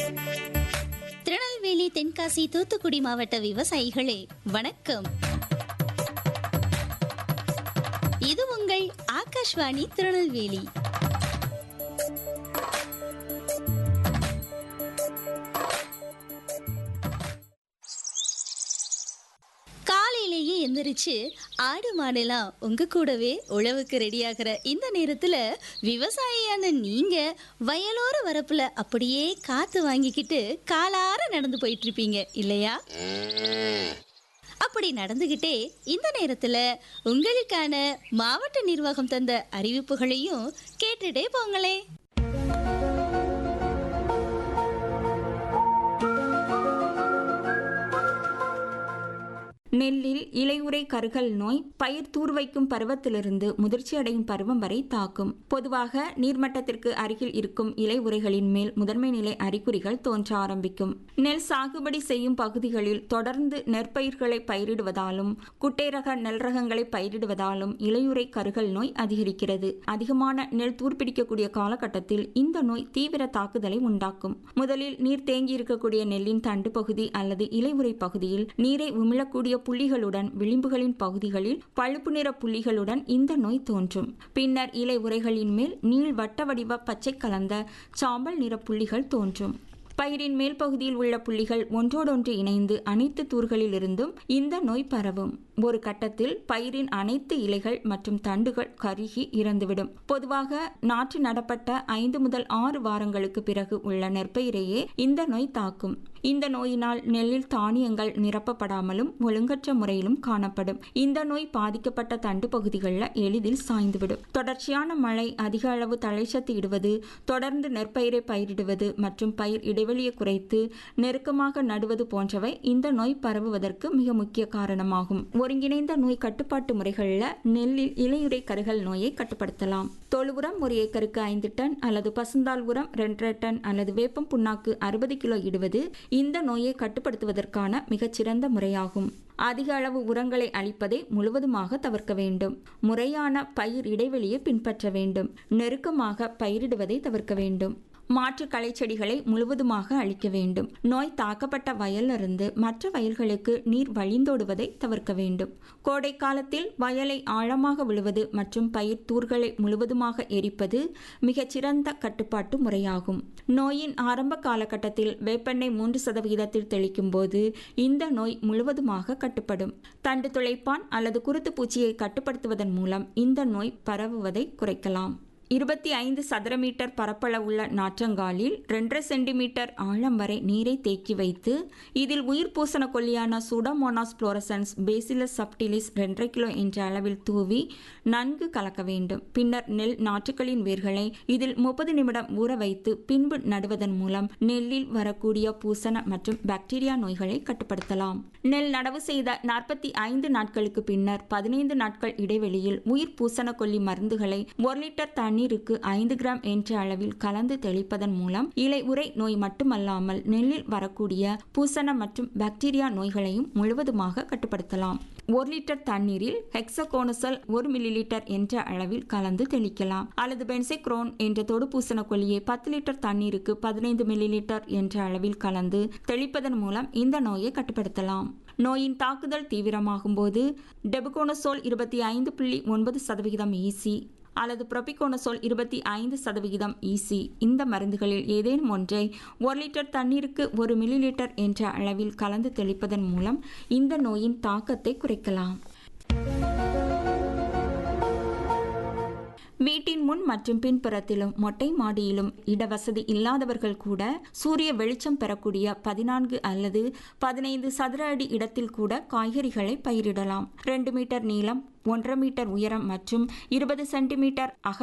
திருநெல்வேலி தென்காசி தூத்துக்குடி மாவட்ட விவசாயிகளே வணக்கம் இது உங்கள் ஆகாஷ்வாணி திருநெல்வேலி காலையிலேயே எந்திரிச்சு ஆடு மாடெல்லாம் உங்க கூடவே உழவுக்கு ரெடியாகிற இந்த நேரத்துல விவசாயியான நீங்க வயலோர வரப்புல அப்படியே காத்து வாங்கிக்கிட்டு காலார நடந்து போயிட்டு இருப்பீங்க இல்லையா அப்படி நடந்துகிட்டே இந்த நேரத்துல உங்களுக்கான மாவட்ட நிர்வாகம் தந்த அறிவிப்புகளையும் கேட்டுட்டே போங்களே நெல்லில் இலையுறை கருகல் நோய் பயிர் தூர் வைக்கும் பருவத்திலிருந்து முதிர்ச்சியடையும் பருவம் வரை தாக்கும் பொதுவாக நீர்மட்டத்திற்கு அருகில் இருக்கும் இலை உரைகளின் மேல் முதன்மை நிலை அறிகுறிகள் தோன்ற ஆரம்பிக்கும் நெல் சாகுபடி செய்யும் பகுதிகளில் தொடர்ந்து நெற்பயிர்களை பயிரிடுவதாலும் குட்டை ரக நெல் ரகங்களை பயிரிடுவதாலும் இலையுறை கருகல் நோய் அதிகரிக்கிறது அதிகமான நெல் தூர்பிடிக்கக்கூடிய காலகட்டத்தில் இந்த நோய் தீவிர தாக்குதலை உண்டாக்கும் முதலில் நீர் தேங்கி இருக்கக்கூடிய நெல்லின் தண்டு பகுதி அல்லது இலையுறை பகுதியில் நீரை உமிழக்கூடிய புள்ளிகளுடன் விளிம்புகளின் பகுதிகளில் பழுப்பு நிற புள்ளிகளுடன் இந்த நோய் தோன்றும் பின்னர் இலை உரைகளின் மேல் நீள் வட்ட வடிவ பச்சை கலந்த சாம்பல் நிற புள்ளிகள் தோன்றும் பயிரின் மேல் பகுதியில் உள்ள புள்ளிகள் ஒன்றோடொன்று இணைந்து அனைத்து தூர்களிலிருந்தும் இந்த நோய் பரவும் ஒரு கட்டத்தில் பயிரின் அனைத்து இலைகள் மற்றும் தண்டுகள் கருகி இறந்துவிடும் பொதுவாக நாற்று நடப்பட்ட ஐந்து முதல் ஆறு வாரங்களுக்கு பிறகு உள்ள நெற்பயிரையே இந்த நோய் தாக்கும் இந்த நோயினால் நெல்லில் தானியங்கள் நிரப்பப்படாமலும் ஒழுங்கற்ற முறையிலும் காணப்படும் இந்த நோய் பாதிக்கப்பட்ட தண்டு பகுதிகளில் எளிதில் சாய்ந்துவிடும் தொடர்ச்சியான மழை அதிக அளவு தழைச்சத்து இடுவது தொடர்ந்து நெற்பயிரை பயிரிடுவது மற்றும் பயிர் இடைவெளியை குறைத்து நெருக்கமாக நடுவது போன்றவை இந்த நோய் பரவுவதற்கு மிக முக்கிய காரணமாகும் ஒருங்கிணைந்த நோய் கட்டுப்பாட்டு முறைகளில் நெல்லில் இலையுறை கருகல் நோயை கட்டுப்படுத்தலாம் தொழு உரம் ஒரு ஏக்கருக்கு ஐந்து டன் அல்லது பசுந்தாள் உரம் ரெண்டரை டன் அல்லது வேப்பம் புண்ணாக்கு அறுபது கிலோ இடுவது இந்த நோயை கட்டுப்படுத்துவதற்கான மிகச்சிறந்த முறையாகும் அதிக அளவு உரங்களை அளிப்பதை முழுவதுமாக தவிர்க்க வேண்டும் முறையான பயிர் இடைவெளியை பின்பற்ற வேண்டும் நெருக்கமாக பயிரிடுவதை தவிர்க்க வேண்டும் மாற்று களைச்செடிகளை முழுவதுமாக அழிக்க வேண்டும் நோய் தாக்கப்பட்ட வயலிலிருந்து மற்ற வயல்களுக்கு நீர் வழிந்தோடுவதை தவிர்க்க வேண்டும் கோடை காலத்தில் வயலை ஆழமாக விழுவது மற்றும் பயிர் தூர்களை முழுவதுமாக எரிப்பது மிகச்சிறந்த கட்டுப்பாட்டு முறையாகும் நோயின் ஆரம்ப காலகட்டத்தில் வேப்பெண்ணெய் மூன்று சதவிகிதத்தில் தெளிக்கும் போது இந்த நோய் முழுவதுமாக கட்டுப்படும் தண்டு துளைப்பான் அல்லது குருத்து பூச்சியை கட்டுப்படுத்துவதன் மூலம் இந்த நோய் பரவுவதை குறைக்கலாம் இருபத்தி ஐந்து சதுர மீட்டர் பரப்பளவுள்ள நாற்றங்காலில் ரெண்டரை சென்டிமீட்டர் ஆழம் வரை நீரை தேக்கி வைத்து இதில் உயிர் பூசண கொல்லியான சூடோமோனாஸ் புளோரசன்ஸ் பேசிலஸ் சப்டிலிஸ் ரெண்டரை கிலோ என்ற அளவில் தூவி நன்கு கலக்க வேண்டும் பின்னர் நெல் நாற்றுகளின் வேர்களை இதில் முப்பது நிமிடம் ஊற வைத்து பின்பு நடுவதன் மூலம் நெல்லில் வரக்கூடிய பூசண மற்றும் பாக்டீரியா நோய்களை கட்டுப்படுத்தலாம் நெல் நடவு செய்த நாற்பத்தி ஐந்து நாட்களுக்கு பின்னர் பதினைந்து நாட்கள் இடைவெளியில் உயிர் பூசண கொல்லி மருந்துகளை ஒரு லிட்டர் தண்ணீருக்கு ஐந்து கிராம் என்ற அளவில் கலந்து தெளிப்பதன் மூலம் இலை உரை நோய் மட்டுமல்லாமல் நெல்லில் வரக்கூடிய பூசண மற்றும் பாக்டீரியா நோய்களையும் முழுவதுமாக கட்டுப்படுத்தலாம் ஒரு லிட்டர் தண்ணீரில் ஹெக்ஸகோனசல் ஒரு மில்லி லிட்டர் என்ற அளவில் கலந்து தெளிக்கலாம் அல்லது பென்சைக்ரோன் என்ற தொடு பூசண கொல்லியை பத்து லிட்டர் தண்ணீருக்கு பதினைந்து மில்லி லிட்டர் என்ற அளவில் கலந்து தெளிப்பதன் மூலம் இந்த நோயை கட்டுப்படுத்தலாம் நோயின் தாக்குதல் தீவிரமாகும் போது டெபுகோனசோல் இருபத்தி ஐந்து புள்ளி ஒன்பது சதவிகிதம் ஈசி அல்லது ப்ரொபிகோனசோல் இருபத்தி ஐந்து சதவிகிதம் ஈசி இந்த மருந்துகளில் ஏதேனும் ஒன்றை ஒரு லிட்டர் தண்ணீருக்கு ஒரு மில்லி லிட்டர் என்ற அளவில் கலந்து தெளிப்பதன் மூலம் இந்த நோயின் தாக்கத்தை குறைக்கலாம் வீட்டின் முன் மற்றும் பின்புறத்திலும் மொட்டை மாடியிலும் இடவசதி இல்லாதவர்கள் கூட சூரிய வெளிச்சம் பெறக்கூடிய பதினான்கு அல்லது பதினைந்து சதுர அடி இடத்தில் கூட காய்கறிகளை பயிரிடலாம் ரெண்டு மீட்டர் நீளம் ஒன்றரை மீட்டர் உயரம் மற்றும் இருபது சென்டிமீட்டர் அகல